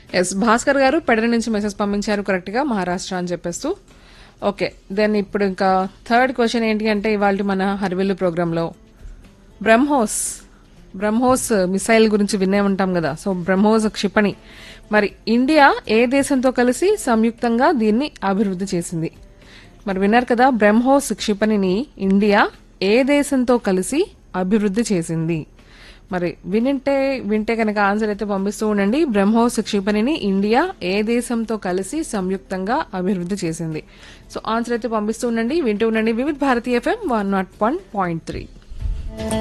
yes Bhaskar గారు పెడర నుంచి message పంపించారు కరెక్ట్ గా మహారాష్ట్ర అని చెప్పేస్తూ ఓకే దెన్ ఇప్పుడు ఇంకా థర్డ్ క్వశ్చన్ ఏంటి అంటే ఇవాళ మన హరివిల్లు ప్రోగ్రాంలో బ్రహ్మోస్ బ్రహ్మోస్ మిసైల్ గురించి వినే ఉంటాం కదా సో బ్రహ్మోస్ క్షిపణి మరి ఇండియా ఏ దేశంతో కలిసి సంయుక్తంగా దీన్ని అభివృద్ధి చేసింది మరి విన్నారు కదా బ్రహ్మోస్ క్షిపణిని ఇండియా ఏ దేశంతో కలిసి అభివృద్ధి చేసింది మరి వినింటే వింటే కనుక ఆన్సర్ అయితే పంపిస్తూ ఉండండి బ్రహ్మోస్ క్షిపణిని ఇండియా ఏ దేశంతో కలిసి సంయుక్తంగా అభివృద్ధి చేసింది సో ఆన్సర్ అయితే పంపిస్తూ ఉండండి వింటూ ఉండండి Vividh Bharatiya FM one naught one point three